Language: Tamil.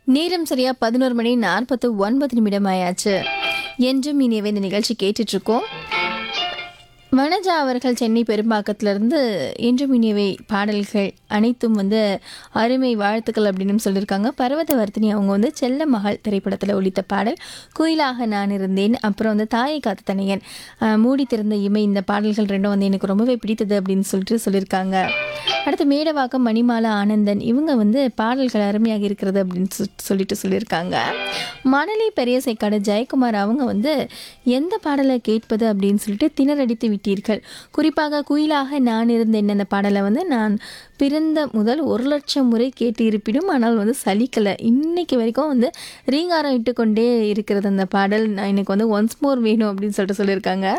நேரம் சரியா பதினோரு மணி நாற்பத்து ஒன்பது நிமிடம் ஆயாச்சு என்றும் இனியவே இந்த நிகழ்ச்சி கேட்டுட்டு இருக்கோம் வனஜா அவர்கள் சென்னை பெரும்பாக்கத்திலிருந்து என்றும் இனியவை பாடல்கள் அனைத்தும் வந்து அருமை வாழ்த்துக்கள் அப்படின்னு சொல்லியிருக்காங்க பர்வதவர்த்தினி அவங்க வந்து செல்ல மகள் திரைப்படத்தில் ஒலித்த பாடல் குயிலாக நான் இருந்தேன் அப்புறம் வந்து தாயை காத்த தனையன் ஆஹ், மூடி திறந்த இமை இந்த பாடல்கள் ரெண்டும் வந்து எனக்கு ரொம்பவே பிடித்தது அப்படின்னு சொல்லிட்டு சொல்லியிருக்காங்க அடுத்து மேடவாக்கம் மணிமாலா ஆனந்தன் இவங்க வந்து பாடல்கள் அருமையாக இருக்கிறது அப்படின்னு சொ- சொல்லிட்டு சொல்லியிருக்காங்க மணலி பெரிய சேக்காடு ஜெயக்குமார் அவங்க வந்து எந்த பாடலை கேட்பது அப்படின்னு சொல்லிட்டு திணறடித்து விட்டீர்கள் குறிப்பாக குயிலாக நான் இருந்தேன் அந்த பாடலை வந்து நான் பிறந்த முதல் ஒரு லட்சம் முறை கேட்டு இருப்பினும் ஆனால் வந்து சலிக்கலை இன்னைக்கு வரைக்கும் வந்து ரீங்காரம் இட்டுக்கொண்டே இருக்கிறது அந்த பாடல் நான் எனக்கு வந்து ஒன்ஸ் மோர் வேணும் அப்படின்னு சொல்லிட்டு சொல்லியிருக்காங்க